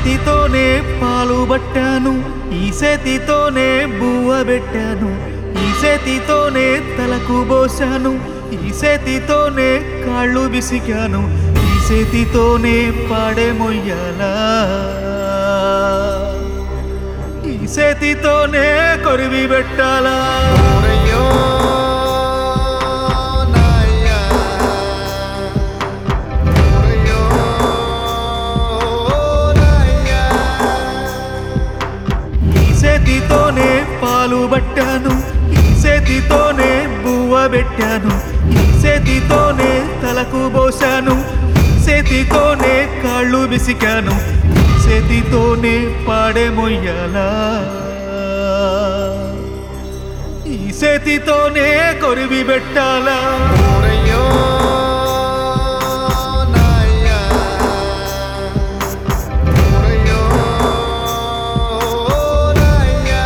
చేతితోనే పాలు పట్టాను ఈ చేతితోనే బువ్వ పెట్టాను ఈ చేతితోనే తలకు పోసాను ఈ చేతితోనే కాళ్ళు బిసికాను ఈ చేతితోనే పాడే మొయ్యాలా ఈ చేతితోనే కొరివి పెట్టాలా ఓరయ్యో నాయ్యా ఓరయ్యో నాయ్యా ఈ చేతితోనే పాలు పట్టాను ఈ చేతితోనే బువ్వ పెట్టాను ఈ చేతితోనే తలకు పోసాను ఈ చేతితోనే కాళ్ళు బిసికాను ఈ చేతితోనే పాడే మొయ్యాలా ఈ చేతితోనే కొరివి పెట్టాలా ఓరయ్యో నాయ్యా ఓరయ్యో నాయ్యా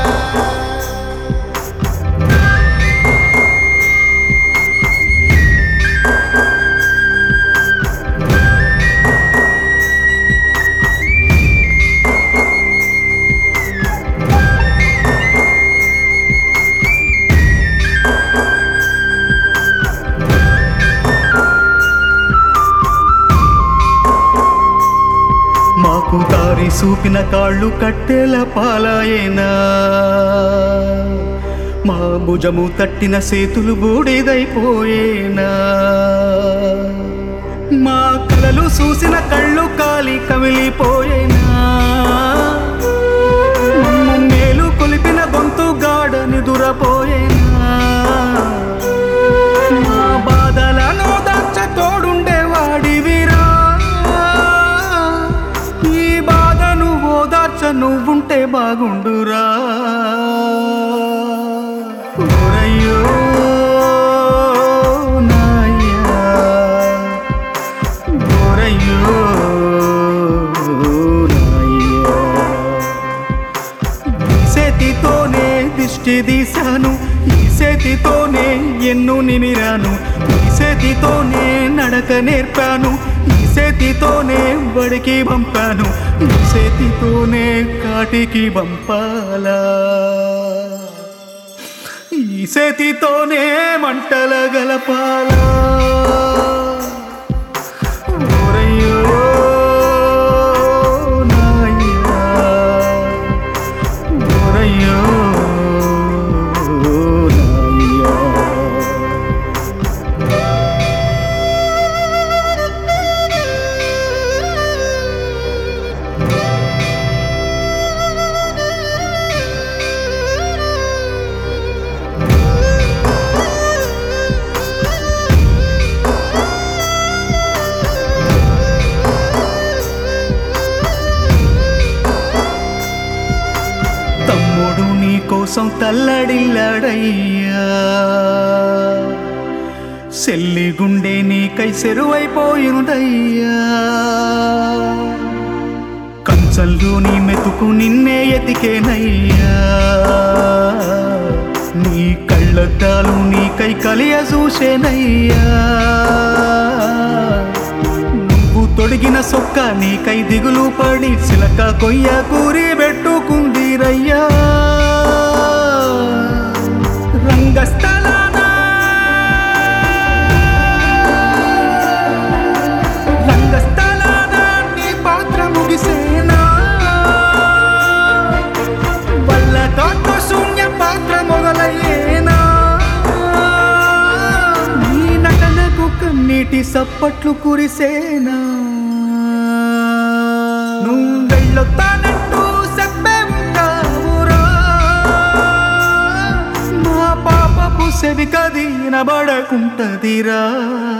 మాకు దారి చూపిన కాళ్ళు కట్టెల పాలాయేనా మా భుజము తట్టిన సేతులు బూడిదైపోయేనా మా కలలు చూసిన కళ్ళు కాలి కమిలిపోయేనా మమ్ము మేలు కొలిపిన గొంతు గాఢ నిదురపోయేనా మా బాధలను దాచ తోడుండేవాడివిరా ఈ బాధను ఓదార్చ నువ్వుంటే బాగుండురా ఓరయ్యో నాయ్యా ఓరయ్యో నాయ్యా ఈ చేతితోనే దిష్టి తీశాను ఈ చేతితోనే ఎన్ను నిమిరాను ఈ చేతితోనే నడక నేర్పాను ఈ చేతితోనే బడికి పంపాను ఈ చేతితోనే కాటికి పంపాలా ఈ చేతితోనే మంటల గలపాలా ఓరయ్యో నాయ్యా ఓరయ్యో నాయ్యా తమ్ముడు నీ కోసం తల్లడిల్లాడయ్యా సెల్లి గుండె నీకై సెరువైపోయినదయ్యా కంచంలో నీ మెతుకు నిన్నే ఎతికేనయ్యా నీ కళ్ళద్దాలు నీకై కలియ చూసేనయ్యా నువ్వు తొడిగిన సొక్క నీకై దిగులు పడి చిలక కొయ్య కూరి పెట్టుకుందిరయ్యా రంగస్థలాన రంగస్థలాన నీ పాత్ర ముగిసేనా వల్ల కాతో శూన్య పాత్ర మొదలయ్యేనా నీ నటనకు కన్నీటి సప్పట్లు కురిసేనా నువ్వు వెళ్ళొత్తానంటూ చెప్పే ఉంటావురా మా పాపపు సెవి కది వినబడకుంటదిరా